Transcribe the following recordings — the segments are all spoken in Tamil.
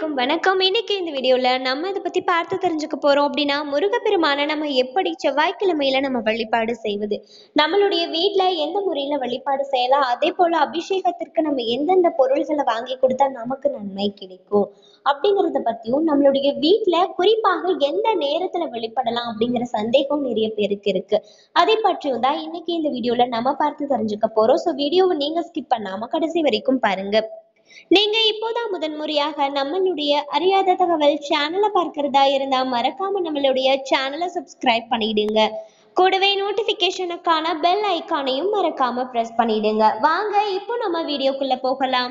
அனைவருக்கும் வணக்கம் இன்னைக்கு இந்த வீடியோல நம்ம இதை பத்தி பார்த்து தெரிஞ்சுக்க போறோம் அப்படின்னா முருகப்பெருமானை நம்ம எப்படி செவ்வாய்க்கிழமையில நம்ம வழிபாடு செய்வது நம்மளுடைய வீட்ல எந்த முறையில வழிபாடு செய்யலாம் அதே போல அபிஷேகத்திற்கு நம்ம எந்தெந்த பொருள்களை வாங்கி கொடுத்தா நமக்கு நன்மை கிடைக்கும் அப்படிங்கறத பத்தியும் நம்மளுடைய வீட்ல குறிப்பாக எந்த நேரத்துல வழிபடலாம் அப்படிங்கிற சந்தேகம் நிறைய பேருக்கு இருக்கு அதை பற்றியும் தான் இன்னைக்கு இந்த வீடியோல நம்ம பார்த்து தெரிஞ்சுக்க போறோம் ஸோ வீடியோவை நீங்க ஸ்கிப் பண்ணாம கடைசி வரைக்கும் பாருங்க நீங்க இப்போதான் முதன்முறையாக நம்மளுடைய அறியாத தகவல் சேனலை பார்க்கறதா இருந்தா மறக்காம நம்மளுடைய சேனலை சப்ஸ்கிரைப் பண்ணிடுங்க கூடவே நோட்டிபிகேஷனுக்கான பெல் ஐக்கானையும் மறக்காம பிரஸ் பண்ணிடுங்க வாங்க இப்போ நம்ம வீடியோக்குள்ள போகலாம்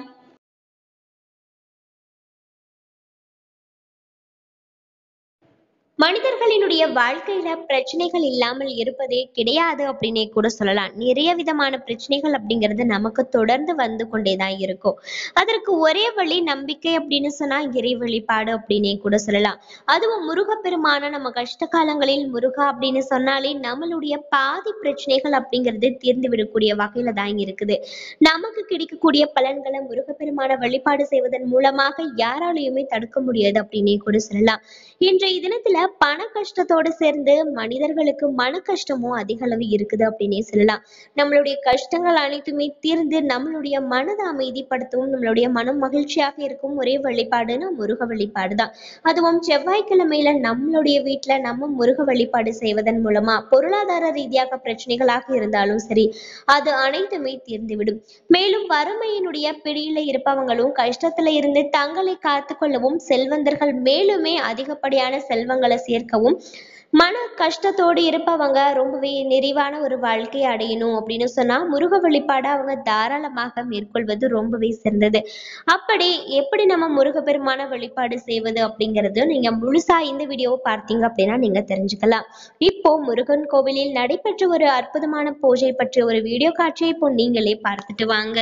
மனிதர்களினுடைய வாழ்க்கையில பிரச்சனைகள் இல்லாமல் இருப்பதே கிடையாது அப்படின்னே கூட சொல்லலாம் நிறைய விதமான பிரச்சனைகள் அப்படிங்கிறது நமக்கு தொடர்ந்து வந்து கொண்டேதான் இருக்கும் அதற்கு ஒரே வழி நம்பிக்கை அப்படின்னு சொன்னா இறை வழிபாடு அப்படின்னே கூட சொல்லலாம் அதுவும் முருகப்பெருமான நம்ம கஷ்ட காலங்களில் முருகா அப்படின்னு சொன்னாலே நம்மளுடைய பாதி பிரச்சனைகள் அப்படிங்கிறது தீர்ந்து விடக்கூடிய வகையில தான் இருக்குது நமக்கு கிடைக்கக்கூடிய பலன்களை முருகப்பெருமான வழிபாடு செய்வதன் மூலமாக யாராலையுமே தடுக்க முடியாது அப்படின்னே கூட சொல்லலாம் இன்றைய தினத்துல பண கஷ்டத்தோடு சேர்ந்து மனிதர்களுக்கு மன கஷ்டமும் அதிக அளவு இருக்குது அப்படின்னே சொல்லலாம் நம்மளுடைய கஷ்டங்கள் அனைத்துமே தீர்ந்து நம்மளுடைய மனதை அமைதிப்படுத்தவும் நம்மளுடைய மனம் மகிழ்ச்சியாக இருக்கும் ஒரே வழிபாடுன்னா முருக வழிபாடு தான் அதுவும் செவ்வாய்க்கிழமையில நம்மளுடைய வீட்டுல நம்ம முருக வழிபாடு செய்வதன் மூலமா பொருளாதார ரீதியாக பிரச்சனைகளாக இருந்தாலும் சரி அது அனைத்துமே தீர்ந்துவிடும் மேலும் வறுமையினுடைய பிடியில இருப்பவங்களும் கஷ்டத்துல இருந்து தங்களை காத்துக்கொள்ளவும் செல்வந்தர்கள் மேலுமே அதிகப்படியான செல்வங்களை சேர்க்கவும் மன கஷ்டத்தோடு இருப்பவங்க ரொம்பவே நிறைவான ஒரு வாழ்க்கையை அடையணும் அப்படின்னு சொன்னா முருக வழிபாடு அவங்க தாராளமாக மேற்கொள்வது ரொம்பவே சிறந்தது அப்படி எப்படி நம்ம முருகப்பெருமான வழிபாடு செய்வது அப்படிங்கிறது நீங்க முழுசா இந்த வீடியோவை பார்த்தீங்க அப்படின்னா நீங்க தெரிஞ்சுக்கலாம் இப்போ முருகன் கோவிலில் நடைபெற்ற ஒரு அற்புதமான பூஜை பற்றிய ஒரு வீடியோ காட்சியை இப்போ நீங்களே பார்த்துட்டு வாங்க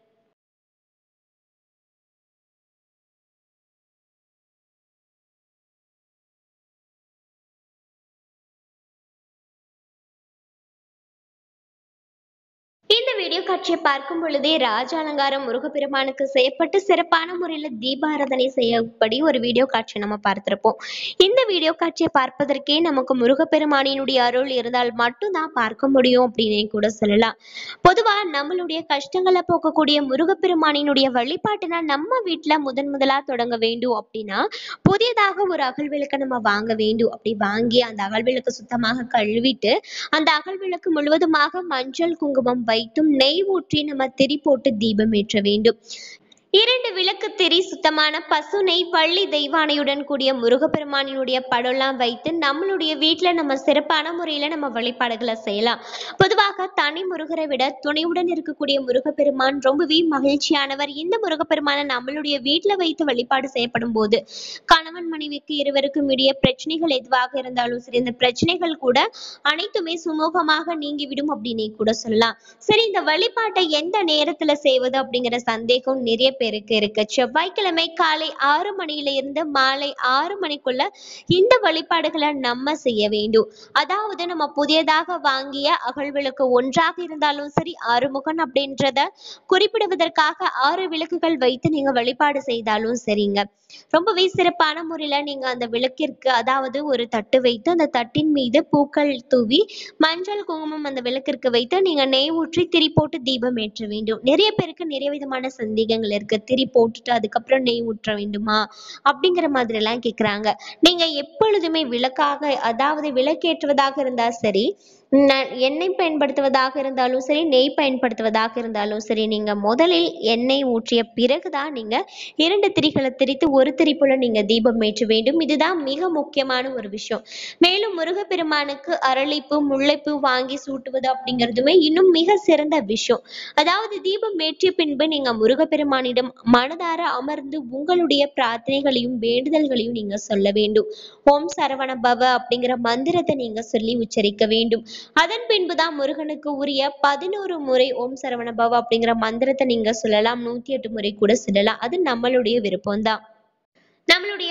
இந்த வீடியோ காட்சியை பார்க்கும் பொழுதே ராஜ அலங்காரம் முருகப்பெருமானுக்கு செய்யப்பட்டு சிறப்பான முறையில் தீபாராதனை செய்யப்படி ஒரு வீடியோ காட்சி நம்ம பார்த்திருப்போம் இந்த வீடியோ காட்சியை பார்ப்பதற்கே நமக்கு முருகப்பெருமானினுடைய அருள் இருந்தால் மட்டும்தான் பார்க்க முடியும் அப்படின்னே கூட சொல்லலாம் பொதுவா நம்மளுடைய கஷ்டங்களை போக்கக்கூடிய முருகப்பெருமானினுடைய வழிபாட்டுனா நம்ம வீட்டுல முதன் முதலா தொடங்க வேண்டும் அப்படின்னா புதியதாக ஒரு அகல் விளக்கை நம்ம வாங்க வேண்டும் அப்படி வாங்கி அந்த அகல் விளக்கு சுத்தமாக கழுவிட்டு அந்த அகல் விளக்கு முழுவதுமாக மஞ்சள் குங்குமம் வைத்தும் நெய் ஊற்றி நம்ம திரி போட்டு தீபம் ஏற்ற வேண்டும் இரண்டு விளக்கு திரி சுத்தமான பசு நெய் வள்ளி தெய்வானையுடன் கூடிய முருகப்பெருமானினுடைய படம்லாம் வைத்து நம்மளுடைய வீட்டுல நம்ம சிறப்பான முறையில நம்ம வழிபாடுகளை செய்யலாம் பொதுவாக தனி முருகரை விட துணையுடன் இருக்கக்கூடிய முருகப்பெருமான் ரொம்பவே மகிழ்ச்சியானவர் இந்த முருகப்பெருமானை நம்மளுடைய வீட்டுல வைத்து வழிபாடு செய்யப்படும் போது கணவன் மனைவிக்கு இருவருக்கும் இடையே பிரச்சனைகள் எதுவாக இருந்தாலும் சரி இந்த பிரச்சனைகள் கூட அனைத்துமே சுமூகமாக நீங்கிவிடும் அப்படின்னே கூட சொல்லலாம் சரி இந்த வழிபாட்டை எந்த நேரத்துல செய்வது அப்படிங்கிற சந்தேகம் நிறைய பேருக்கு இருக்கு செவ்வாய்க்கிழமை காலை ஆறு மணியில இருந்து மாலை ஆறு மணிக்குள்ள இந்த வழிபாடுகளை நம்ம செய்ய வேண்டும் அதாவது நம்ம புதியதாக வாங்கிய அகல் விளக்கு ஒன்றாக இருந்தாலும் சரி ஆறுமுகன் அப்படின்றத குறிப்பிடுவதற்காக ஆறு விளக்குகள் வைத்து நீங்க வழிபாடு செய்தாலும் சரிங்க ரொம்பவே சிறப்பான முறையில நீங்க அந்த விளக்கிற்கு அதாவது ஒரு தட்டு வைத்து அந்த தட்டின் மீது பூக்கள் தூவி மஞ்சள் குங்குமம் அந்த விளக்கிற்கு வைத்து நீங்க நெய் ஊற்றி திரி போட்டு தீபம் ஏற்ற வேண்டும் நிறைய பேருக்கு நிறைய விதமான சந்தேகங்கள் இருக்கு திரி போட்டுட்டு அதுக்கப்புறம் நெய் ஊற்ற வேண்டுமா அப்படிங்கிற மாதிரி எல்லாம் கேக்குறாங்க நீங்க எப்பொழுதுமே விளக்காக அதாவது விளக்கேற்றுவதாக இருந்தா சரி ந- எண்ணெய் பயன்படுத்துவதாக இருந்தாலும் சரி நெய் பயன்படுத்துவதாக இருந்தாலும் சரி நீங்க முதலில் எண்ணெய் ஊற்றிய பிறகுதான் நீங்க இரண்டு திரிகளை திரித்து ஒரு திரி போல நீங்க தீபம் ஏற்ற வேண்டும் இதுதான் மிக முக்கியமான ஒரு விஷயம் மேலும் முருகப்பெருமானுக்கு அரளிப்பூ முல்லைப்பூ வாங்கி சூட்டுவது அப்படிங்கிறதுமே இன்னும் மிக சிறந்த விஷயம் அதாவது தீபம் ஏற்றிய பின்பு நீங்க முருகப்பெருமானிடம் மனதார அமர்ந்து உங்களுடைய பிரார்த்தனைகளையும் வேண்டுதல்களையும் நீங்க சொல்ல வேண்டும் ஓம் சரவண பவ அப்படிங்கிற மந்திரத்தை நீங்க சொல்லி உச்சரிக்க வேண்டும் அதன் பின்புதான் முருகனுக்கு உரிய பதினோரு முறை ஓம் சரவண பவ அப்படிங்கிற மந்திரத்தை நீங்க சொல்லலாம் நூத்தி எட்டு முறை கூட சொல்லலாம் அது நம்மளுடைய விருப்பம்தான் நம்மளுடைய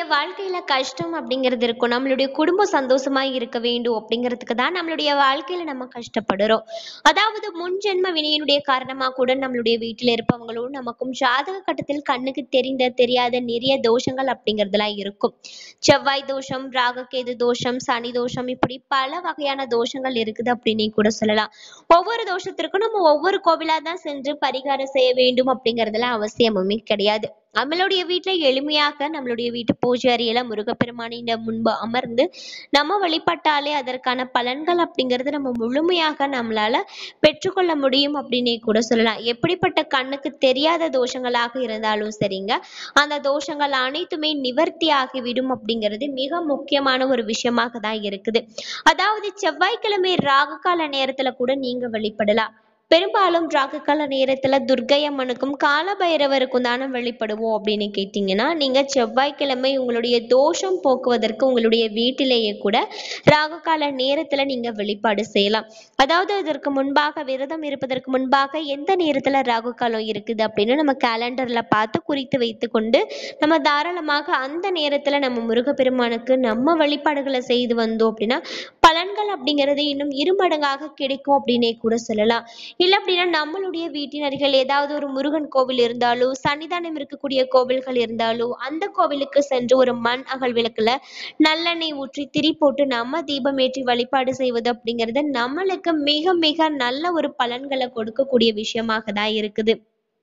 வாழ்க்கையில கஷ்டம் அப்படிங்கிறது இருக்கும் நம்மளுடைய குடும்பம் சந்தோஷமா இருக்க வேண்டும் அப்படிங்கிறதுக்கு தான் நம்மளுடைய வாழ்க்கையில நம்ம கஷ்டப்படுறோம் அதாவது முன் ஜென்ம வினையினுடைய காரணமா கூட நம்மளுடைய வீட்டில் இருப்பவங்களும் நமக்கும் ஜாதக கட்டத்தில் கண்ணுக்கு தெரிந்த தெரியாத நிறைய தோஷங்கள் அப்படிங்கிறதுலாம் இருக்கும் செவ்வாய் தோஷம் ராககேது தோஷம் சனி தோஷம் இப்படி பல வகையான தோஷங்கள் இருக்குது அப்படின்னு கூட சொல்லலாம் ஒவ்வொரு தோஷத்திற்கும் நம்ம ஒவ்வொரு கோவிலா தான் சென்று பரிகாரம் செய்ய வேண்டும் அப்படிங்கறதுலாம் அவசியமுமே கிடையாது நம்மளுடைய வீட்டுல எளிமையாக நம்மளுடைய வீட்டு பூஜை அறையில முருகப்பெருமானின் முன்பு அமர்ந்து நம்ம வழிபட்டாலே அதற்கான பலன்கள் அப்படிங்கிறது நம்ம முழுமையாக நம்மளால பெற்றுக்கொள்ள முடியும் அப்படின்னே கூட சொல்லலாம் எப்படிப்பட்ட கண்ணுக்கு தெரியாத தோஷங்களாக இருந்தாலும் சரிங்க அந்த தோஷங்கள் அனைத்துமே நிவர்த்தி ஆகிவிடும் அப்படிங்கிறது மிக முக்கியமான ஒரு விஷயமாக தான் இருக்குது அதாவது செவ்வாய்க்கிழமை ராகு கால நேரத்துல கூட நீங்க வழிபடலாம் பெரும்பாலும் ராகு கால நேரத்துல துர்க்கை அம்மனுக்கும் காலபைரவருக்கும் தானே வழிபடுவோம் அப்படின்னு கேட்டிங்கன்னா நீங்க செவ்வாய்க்கிழமை உங்களுடைய தோஷம் போக்குவதற்கு உங்களுடைய வீட்டிலேயே கூட ராகு கால நேரத்துல நீங்க வழிபாடு செய்யலாம் அதாவது இதற்கு முன்பாக விரதம் இருப்பதற்கு முன்பாக எந்த நேரத்துல ராகு காலம் இருக்குது அப்படின்னு நம்ம கேலண்டர்ல பார்த்து குறித்து வைத்து கொண்டு நம்ம தாராளமாக அந்த நேரத்துல நம்ம முருகப்பெருமானுக்கு நம்ம வழிபாடுகளை செய்து வந்தோம் அப்படின்னா பலன்கள் அப்படிங்கிறது இன்னும் இருமடங்காக கிடைக்கும் அப்படின்னே கூட சொல்லலாம் இல்லை அப்படின்னா நம்மளுடைய வீட்டின் அருகில் ஏதாவது ஒரு முருகன் கோவில் இருந்தாலோ சன்னிதானம் இருக்கக்கூடிய கோவில்கள் இருந்தாலோ அந்த கோவிலுக்கு சென்று ஒரு மண் அகல் விளக்குல நல்லெண்ணெய் ஊற்றி திரி போட்டு நம்ம தீபம் ஏற்றி வழிபாடு செய்வது அப்படிங்கிறது நம்மளுக்கு மிக மிக நல்ல ஒரு பலன்களை கொடுக்கக்கூடிய விஷயமாக தான் இருக்குது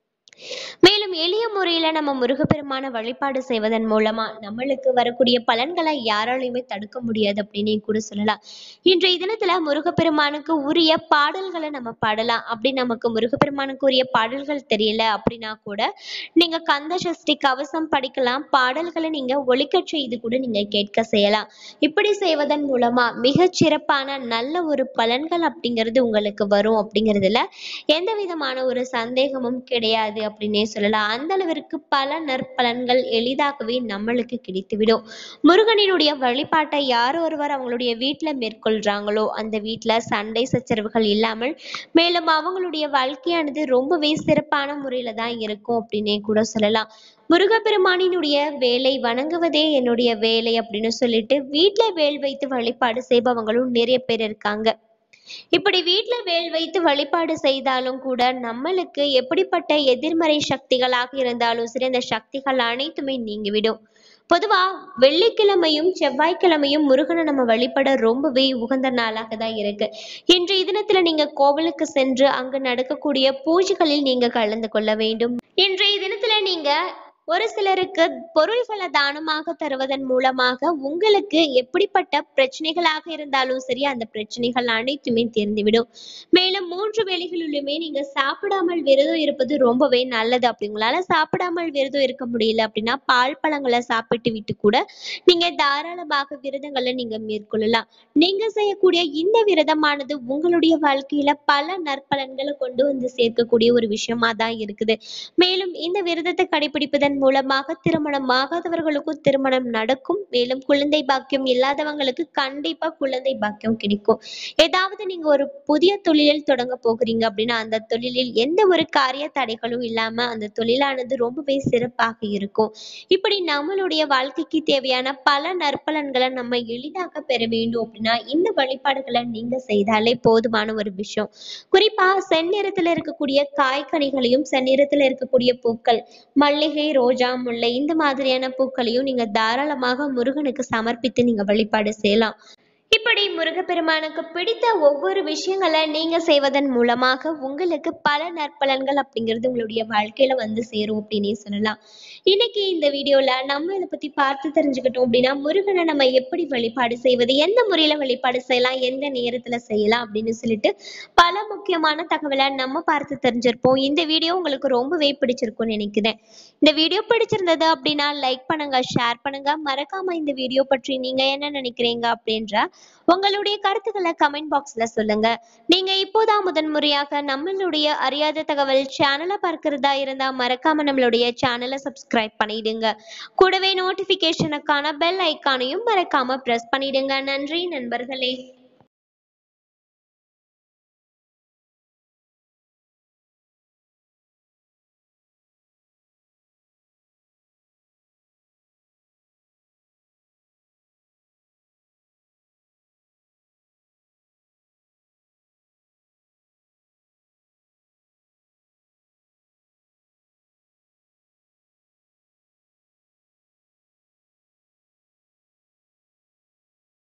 மேலும் எளிய முறையில நம்ம முருகப்பெருமான வழிபாடு செய்வதன் மூலமா நம்மளுக்கு வரக்கூடிய பலன்களை யாராலையுமே தடுக்க முடியாது அப்படின்னு கூட சொல்லலாம் இன்றைய தினத்துல முருகப்பெருமானுக்கு உரிய பாடல்களை நம்ம பாடலாம் அப்படி நமக்கு முருகப்பெருமானுக்கு உரிய பாடல்கள் தெரியல அப்படின்னா கூட நீங்க கந்த சஷ்டி கவசம் படிக்கலாம் பாடல்களை நீங்க ஒலிக்கச் செய்து கூட நீங்க கேட்க செய்யலாம் இப்படி செய்வதன் மூலமா மிகச் சிறப்பான நல்ல ஒரு பலன்கள் அப்படிங்கிறது உங்களுக்கு வரும் அப்படிங்கிறதுல எந்த விதமான ஒரு சந்தேகமும் கிடையாது அப்படின்னே சொல்லலாம் அந்த அளவிற்கு பல நற்பலன்கள் எளிதாகவே நம்மளுக்கு கிடைத்துவிடும் முருகனினுடைய வழிபாட்டை யார் ஒருவர் அவங்களுடைய வீட்டில் மேற்கொள்றாங்களோ அந்த வீட்டில் சண்டை சச்சரவுகள் இல்லாமல் மேலும் அவங்களுடைய வாழ்க்கையானது ரொம்பவே சிறப்பான முறையில தான் இருக்கும் அப்படின்னே கூட சொல்லலாம் முருகப்பெருமானினுடைய வேலை வணங்குவதே என்னுடைய வேலை அப்படின்னு சொல்லிட்டு வீட்டுல வேல் வைத்து வழிபாடு செய்பவங்களும் நிறைய பேர் இருக்காங்க இப்படி வீட்ல வேல் வைத்து வழிபாடு செய்தாலும் கூட நம்மளுக்கு எப்படிப்பட்ட எதிர்மறை சக்திகளாக இருந்தாலும் சரி அந்த சக்திகள் அனைத்துமே நீங்கிவிடும் பொதுவா வெள்ளிக்கிழமையும் செவ்வாய்க்கிழமையும் முருகனை நம்ம வழிபட ரொம்பவே உகந்த நாளாக தான் இருக்கு இன்றைய தினத்துல நீங்க கோவிலுக்கு சென்று அங்கு நடக்கக்கூடிய பூஜைகளில் நீங்க கலந்து கொள்ள வேண்டும் இன்றைய தினத்துல நீங்க ஒரு சிலருக்கு பொருள்களை தானமாக தருவதன் மூலமாக உங்களுக்கு எப்படிப்பட்ட பிரச்சனைகளாக இருந்தாலும் சரி அந்த பிரச்சனைகள் அனைத்துமே தீர்ந்துவிடும் மேலும் மூன்று வேளைகளிலுமே நீங்க சாப்பிடாமல் விரதம் இருப்பது ரொம்பவே நல்லது அப்படி உங்களால சாப்பிடாமல் விரதம் இருக்க முடியல அப்படின்னா பால் பழங்களை சாப்பிட்டு விட்டு கூட நீங்க தாராளமாக விரதங்களை நீங்க மேற்கொள்ளலாம் நீங்க செய்யக்கூடிய இந்த விரதமானது உங்களுடைய வாழ்க்கையில பல நற்பலன்களை கொண்டு வந்து சேர்க்கக்கூடிய ஒரு விஷயமா தான் இருக்குது மேலும் இந்த விரதத்தை கடைபிடிப்பதன் மூலமாக திருமணம் ஆகாதவர்களுக்கும் திருமணம் நடக்கும் மேலும் குழந்தை பாக்கியம் இல்லாதவங்களுக்கு கண்டிப்பா குழந்தை பாக்கியம் கிடைக்கும் ஏதாவது நீங்க ஒரு புதிய தொழிலில் தொடங்க போகிறீங்க அப்படின்னா அந்த தொழிலில் எந்த ஒரு காரிய தடைகளும் இல்லாம அந்த தொழிலானது ரொம்பவே சிறப்பாக இருக்கும் இப்படி நம்மளுடைய வாழ்க்கைக்கு தேவையான பல நற்பலன்களை நம்ம எளிதாக பெற வேண்டும் அப்படின்னா இந்த வழிபாடுகளை நீங்க செய்தாலே போதுமான ஒரு விஷயம் குறிப்பா செந்நிறத்துல இருக்கக்கூடிய காய்கனிகளையும் செந்நிறத்துல இருக்கக்கூடிய பூக்கள் மல்லிகை ரோஜா முல்லை இந்த மாதிரியான பூக்களையும் நீங்க தாராளமாக முருகனுக்கு சமர்ப்பித்து நீங்க வழிபாடு செய்யலாம் இப்படி முருகப்பெருமானுக்கு பிடித்த ஒவ்வொரு விஷயங்களை நீங்க செய்வதன் மூலமாக உங்களுக்கு பல நற்பலன்கள் அப்படிங்கிறது உங்களுடைய வாழ்க்கையில வந்து சேரும் அப்படின்னே சொல்லலாம் இன்னைக்கு இந்த வீடியோல நம்ம இதை பத்தி பார்த்து தெரிஞ்சுக்கிட்டோம் அப்படின்னா முருகனை நம்ம எப்படி வழிபாடு செய்வது எந்த முறையில வழிபாடு செய்யலாம் எந்த நேரத்துல செய்யலாம் அப்படின்னு சொல்லிட்டு பல முக்கியமான தகவலை நம்ம பார்த்து தெரிஞ்சிருப்போம் இந்த வீடியோ உங்களுக்கு ரொம்பவே பிடிச்சிருக்கும்னு நினைக்கிறேன் இந்த வீடியோ பிடிச்சிருந்தது அப்படின்னா லைக் பண்ணுங்க ஷேர் பண்ணுங்க மறக்காம இந்த வீடியோ பற்றி நீங்க என்ன நினைக்கிறீங்க அப்படின்ற உங்களுடைய கருத்துக்களை கமெண்ட் பாக்ஸ்ல சொல்லுங்க நீங்க இப்போதான் முதன்முறையாக நம்மளுடைய அறியாத தகவல் சேனலை பார்க்கிறதா இருந்தா மறக்காம நம்மளுடைய சேனலை சப்ஸ்கிரைப் பண்ணிடுங்க கூடவே நோட்டிபிகேஷனுக்கான பெல் ஐக்கானையும் மறக்காம பிரஸ் பண்ணிடுங்க நன்றி நண்பர்களே